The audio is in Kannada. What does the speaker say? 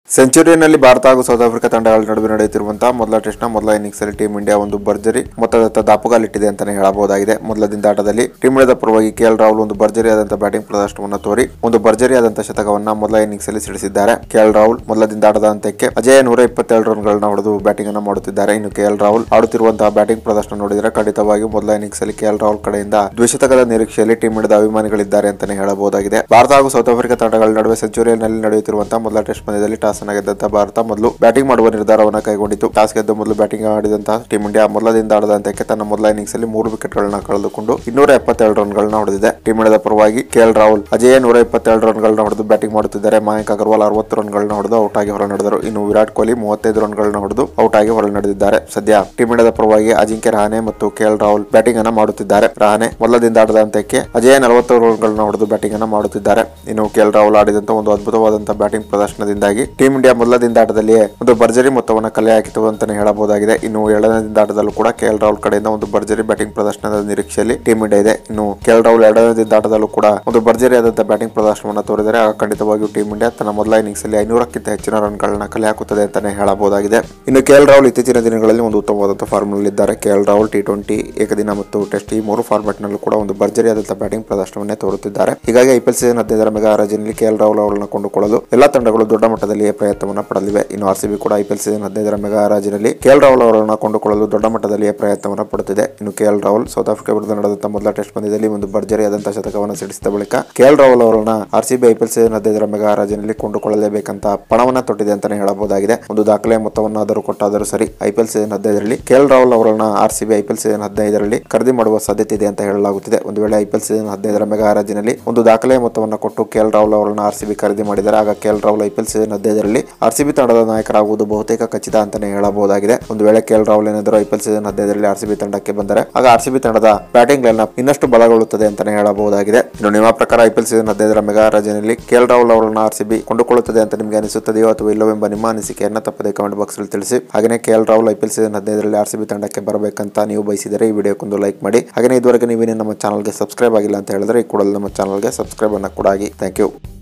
ಸೆಂಚುರಿಯಲ್ಲಿ ಭಾರತ ಹಾಗೂ ಸೌತ್ ಆಫ್ರಿಕಾ ತಂಡಗಳ ನಡುವೆ ನಡೆಯುತ್ತಿರುವಂತಹ ಮೊದಲ ಟೆಸ್ಟ್ನ ಮೊದಲ ಇನ್ನಿಂಗ್ಸ್ ಅಲ್ಲಿ ಟೀಂ ಇಂಡಿಯಾ ಒಂದು ಭರ್ಜರಿ ಮೊತ್ತದತ್ತ ದಾಪುಗಾಲಿಟ್ಟಿದೆ ಅಂತಾನೆ ಹೇಳಬಹುದಾಗಿದೆ ಮೊದಲ ದಿಂದಾಟದಲ್ಲಿ ಟೀಂ ಇಂಡಿಯಾದ ಪರವಾಗಿ ಕೆಎಲ್ ರಾಹುಲ್ ಒಂದು ಭರ್ಜರಿಯಾದಂತಹ ಬ್ಯಾಟಿಂಗ್ ಪ್ರದರ್ಶನವನ್ನು ತೋರಿ ಒಂದು ಭರ್ಜರಿಯಾದಂತಹ ಶತಕವನ್ನ ಮೊದಲ ಇನ್ನಿಂಗ್ಸ್ ಅಲ್ಲಿ ಸಿಡಿಸಿದ್ದಾರೆ ಕೆಎಲ್ ರಾಹುಲ್ ಮೊದಲ ದಿಂದಾಟದ ಅಂತ್ಯಕ್ಕೆ ಅಜಯ ನೂರ ಇಪ್ಪತ್ತೆರಡು ರನ್ಗಳನ್ನ ಹೊಡೆದು ಬ್ಯಾಟಿಂಗ್ ಅನ್ನು ಮಾಡುತ್ತಿದ್ದಾರೆ ಇನ್ನು ಕೆಎಲ್ ರಾಹುಲ್ ಆಡುತ್ತಿರುವಂತಹ ಬ್ಯಾಟಿಂಗ್ ಪ್ರದರ್ಶನ ನೋಡಿದರೆ ಖಂಡಿತವಾಗಿ ಮೊದಲ ಇನ್ನಿಂಗ್ಸ್ ಅಲ್ಲಿ ಕೆಎಲ್ ರಾಹುಲ್ ಕಡೆಯಿಂದ ದ್ವಿಶತಕದ ನಿರೀಕ್ಷೆಯಲ್ಲಿ ಟೀಂ ಇಂಡಿಯಾದ ಅಭಿಮಾನಿಗಳಿದ್ದಾರೆ ಅಂತಾನೆ ಹೇಳಬಹುದಾಗಿದೆ ಭಾರತ ಹಾಗೂ ಸೌತ್ ಆಫ್ರಿಕಾ ತಂಡಗಳ ನಡುವೆ ಸೆಂಚುರಿಯಲ್ಲಿ ನಡೆಯುತ್ತಿರುವಂತಹ ಮೊದಲ ಟೆಸ್ಟ್ ಪಂದ್ಯದಲ್ಲಿ ಟಾಸ್ ಅನ್ನ ಗೆದ್ದಂತಹ ಭಾರತ ಮೊದಲು ಬ್ಯಾಟಿಂಗ್ ಮಾಡುವ ನಿರ್ಧಾರವನ್ನು ಕೈಗೊಂಡಿತು ಟಾಸ್ ಗೆದ್ದು ಮೊದಲು ಬ್ಯಾಟಿಂಗ್ ಆಡಿದಂತಹ ಟೀಂ ಇಂಡಿಯಾ ಮೊದಲದಿಂದ ಆಡದ ಹಂತಕ್ಕೆ ತನ್ನ ಮೊದಲ ಇನ್ನಿಂಗ್ಸ್ ಅಲ್ಲಿ ಮೂರು ವಿಕೆಟ್ ಗಳನ್ನ ಕಳೆದುಕೊಂಡು ಇನ್ನೂರ ಎಪ್ಪತ್ತೆರಡು ರನ್ ಗಳನ್ನ ಹೊಡೆದಿದೆ ಟೀಂ ಇಂಡಿಯಾದ ಪರವಾಗಿ ಕೆಎಲ್ ರಾಹುಲ್ ಅಜಯ್ ನೂರ ಇಪ್ಪತ್ತೆರಡು ರನ್ ಗಳನ್ನ ಹೊಡೆದು ಬ್ಯಾಟಿಂಗ್ ಮಾಡುತ್ತಿದ್ದಾರೆ ಮಯಾಂಕ್ ಅಗರ್ವಾಲ್ ಅರವತ್ತು ರನ್ ಗಳನ್ನ ಹೊಡೆದು ಔಟ್ ಆಗಿ ಹೊರ ನಡೆದರು ಇನ್ನು ವಿರಾಟ್ ಕೊಹ್ಲಿ ಮೂವತ್ತೈದು ರನ್ ಗಳನ್ನ ಹೊಡೆದು ಔಟ್ ಆಗಿ ಹೊರ ನಡೆದಿದ್ದಾರೆ ಸದ್ಯ ಟೀಂ ಇಂಡಿಯಾದ ಪರವಾಗಿ ಅಜಿಂಕ್ಯ ರಹಾನೆ ಮತ್ತು ಕೆಎಲ್ ರಾಹುಲ್ ಬ್ಯಾಟಿಂಗ್ ಅನ್ನ ಮಾಡುತ್ತಿದ್ದಾರೆ ರಹಾನೆ ಮೊದಲದಿಂದ ಆಡದ ಹಂತಕ್ಕೆ ಅಜಯ್ ನಲವತ್ತು ರನ್ ಗಳನ್ನ ಹೊಡೆದು ಬ್ಯಾಟಿಂಗ್ ಅನ್ನ ಮಾಡುತ್ತಿದ್ದಾರೆ ಇನ್ನು ಕೆಎಲ್ ರಾಹುಲ್ ಆಡಿದಂತ ಒಂದು ಅದ್ಭುತವಾದಂತಹ ಬ್ಯಾಟಿಂಗ್ ಪ್ರದರ್ಶನದಿಂದಾಗಿ ಟೀಂ ಇಂಡಿಯಾ ಮೊದಲದಿಂದ ಆಟದಲ್ಲಿಯೇ ಒಂದು ಭರ್ಜರಿ ಮೊತ್ತವನ್ನು ಕಲೆ ಹಾಕಿತು ಅಂತಾನೆ ಹೇಳಬಹುದಾಗಿದೆ ಇನ್ನು ಎರಡನೇ ಆಟದಲ್ಲೂ ಕೂಡ ಕೆಎಲ್ ರಾಹುಲ್ ಕಡೆಯಿಂದ ಒಂದು ಭರ್ಜರಿ ಬ್ಯಾಟಿಂಗ್ ಪ್ರದರ್ಶನದ ನಿರೀಕ್ಷೆಯಲ್ಲಿ ಟೀಂ ಇಂಡಿಯಾ ಇದೆ ಇನ್ನು ಕೆಎಲ್ ರಾಹುಲ್ ಎರಡನೇ ಆಟದಲ್ಲೂ ಕೂಡ ಒಂದು ಭರ್ಜರಿಯಾದಂತಹ ಬ್ಯಾಟಿಂಗ್ ಪ್ರದರ್ಶನವನ್ನು ತೋರಿದರೆ ಆಗ ಖಂಡಿತವಾಗಿಯೂ ಟೀಂ ಇಂಡಿಯಾ ತನ್ನ ಮೊದಲ ಇನ್ನಿಂಗ್ಸ್ ಅಲ್ಲಿ ಐನೂರಕ್ಕಿಂತ ಹೆಚ್ಚಿನ ರನ್ಗಳನ್ನ ಕಲೆ ಹಾಕುತ್ತದೆ ಅಂತಾನೆ ಹೇಳಬಹುದಾಗಿದೆ ಇನ್ನು ಕೆಎಲ್ ರಾಹುಲ್ ಇತ್ತೀಚಿನ ದಿನಗಳಲ್ಲಿ ಒಂದು ಉತ್ತಮವಾದಂತಹ ಫಾರ್ಮ್ ನಲ್ಲಿದ್ದಾರೆ ಕೆಎಲ್ ರಾಹುಲ್ ಟಿ ಟ್ವೆಂಟಿ ಏಕದಿನ ಮತ್ತು ಟೆಸ್ಟ್ ಈ ಮೂರು ಫಾರ್ಮೆಟ್ ನಲ್ಲೂ ಕೂಡ ಒಂದು ಭರ್ಜರಿಯಾದಂತಹ ಬ್ಯಾಟಿಂಗ್ ಪ್ರದರ್ಶನವನ್ನೇ ತೋರುತ್ತಿದ್ದಾರೆ ಹೀಗಾಗಿ ಐಪಿಎಲ್ ಸೀಸನ್ ಹದಿನೈದರ ಮೆಗಾ ಹರಾಜಿನಲ್ಲಿ ಕೆಎಲ್ ರಾಹುಲ್ ಅವರನ್ನು ಕೊಂಡುಕೊಳ್ಳಲು ಎಲ್ಲಾ ತಂಡಗಳು ದೊಡ್ಡ ಮಟ್ಟದಲ್ಲಿ ಪ್ರಯತ್ನವನ್ನು ಪಡಲಿವೆ ಇನ್ನು ಆರ್ಸಿಬಿ ಕೂಡ ಐಪಿಎಲ್ ಸೀಸನ್ ಹದಿನೈದರ ಮೆಗಾ ಹರಾಜಿನಲ್ಲಿ ಕೆಎಲ್ ರಾಹುಲ್ ಅವರನ್ನು ಕೊಂಡುಕೊಳ್ಳಲು ದೊಡ್ಡ ಮಟ್ಟದಲ್ಲಿ ಪ್ರಯತ್ನವನ್ನು ಪಡುತ್ತಿದೆ ಇನ್ನು ಕೆಎಲ್ ರಾಹುಲ್ ಸೌತ್ ಆಫ್ರಿಕಾ ವಿರುದ್ಧ ನಡೆದಂತಹ ಮೊದಲ ಟೆಸ್ಟ್ ಪಂದ್ಯದಲ್ಲಿ ಒಂದು ಭರ್ಜರಿಯಾದಂತಹ ಶತಕವನ್ನು ಸಿಡಿಸಿದ ಬಳಿಕ ಕೆಎಲ್ ರಾಹುಲ್ ಅವರನ್ನ ಆರ್ಸಿಬಿ ಐಪಿಎಲ್ ಸೀಸನ್ ಹದಿನೈದರ ಮೆಗಾ ಹರಾಜಿನಲ್ಲಿ ಕೊಂಡುಕೊಳ್ಳಲೇಬೇಕಂತ ಪಣವನ್ನ ತೊಟ್ಟಿದೆ ಅಂತಾನೆ ಹೇಳಬಹುದಾಗಿದೆ ಒಂದು ದಾಖಲೆ ಮೊತ್ತವನ್ನಾದರೂ ಕೊಟ್ಟಾದರೂ ಸರಿ ಐಪಿಎಲ್ ಸೀಸನ್ ಹದಿನೈದರಲ್ಲಿ ಕೆಎಲ್ ರಾಹುಲ್ ಅವರನ್ನ ಆರ್ಸಿಬಿ ಐಪಿಎಲ್ ಸೀಸನ್ ಹದಿನೈದರಲ್ಲಿ ಖರೀದಿ ಮಾಡುವ ಸಾಧ್ಯತೆ ಇದೆ ಅಂತ ಹೇಳಲಾಗುತ್ತಿದೆ ಒಂದು ವೇಳೆ ಐಪಿಎಲ್ ಸೀಸನ್ ಹದಿನೈದರ ಮೆಗಾ ಹರಾಜಿನಲ್ಲಿ ಒಂದು ದಾಖಲೆ ಮೊತ್ತವನ್ನು ಕೊಟ್ಟು ಕೆಎಲ್ ರಾಹುಲ್ ಅವರನ್ನ ಆರ್ಸಿಬಿ ಖರೀದಿ ಮಾಡಿದರೆ ಆಗ ಕೆಎಲ್ ರಾಹುಲ್ ಐಪಿಎಲ್ ಸೀಸನ್ ಹದಿನೈದರಲ್ಲಿ ಆರ್ಸಿಬಿ ತಂಡದ ನಾಯಕರಾಗುವುದು ಬಹುತೇಕ ಖಚಿತ ಅಂತಾನೆ ಹೇಳಬಹುದಾಗಿದೆ ಒಂದು ವೇಳೆ ಕೆಎಲ್ ರಾಹುಲ್ ಏನಾದರೂ ಐಪಿಎಲ್ ಸೀಸನ್ ಹದಿನೈದರಲ್ಲಿ ಆರ್ಸಿಬಿ ತಂಡಕ್ಕೆ ಬಂದರೆ ಆಗ ಆರ್ಸಿಬಿ ತಂಡದ ಬ್ಯಾಟಿಂಗ್ ಲೈನ್ ಇನ್ನಷ್ಟು ಬಲಗೊಳ್ಳುತ್ತದೆ ಅಂತಾನೆ ಹೇಳಬಹುದಾಗಿದೆ ಇನ್ನು ನಿಮ್ಮ ಪ್ರಕಾರ ಐಪಿಎಲ್ ಸೀಸನ್ ಹದಿನೈದರ ಮೆಗಾ ಹರಾಜಿನಲ್ಲಿ ಕೆಎಲ್ ರಾಹುಲ್ ಅವರನ್ನ ಆರ್ಸಿಬಿ ಕೊಂಡುಕೊಳ್ಳುತ್ತದೆ ಅಂತ ನಿಮಗೆ ಅನಿಸುತ್ತದೆಯೋ ಅಥವಾ ಇಲ್ಲವೋ ಎಂಬ ನಿಮ್ಮ ಅನಿಸಿಕೆಯನ್ನು ತಪ್ಪದೆ ಕಮೆಂಟ್ ಬಾಕ್ಸ್ ಅಲ್ಲಿ ತಿಳಿಸಿ ಹಾಗೆ ಕೆಎಲ್ ರಾಹುಲ್ ಐಪಿಎಲ್ ಸೀಸನ್ ಹದಿನೈದರಲ್ಲಿ ಆರ್ಸಿಬಿ ತಂಡಕ್ಕೆ ಬರಬೇಕಂತ ನೀವು ಬಯಸಿದರೆ ಈ ವಿಡಿಯೋಕ್ಕೊಂದು ಲೈಕ್ ಮಾಡಿ ಹಾಗೆ ಇದುವರೆಗೆ ನೀವೇನೇ ನಮ್ಮ ಚಾನಲ್ಗೆ ಸಬ್ಸ್ಕ್ರೈಬ್ ಆಗಿಲ್ಲ ಅಂತ ಹೇಳಿದ್ರೆ ಈ ಕೂಡಲೇ ನಮ್ಮ ಚಾನಲ್ಗೆ ಸಬ್ಸ್ಕ್ರೈಬ್ ಅನ್ನ ಕೂಡ ಆಗಿ ಥ್ಯಾಂಕ್ ಯು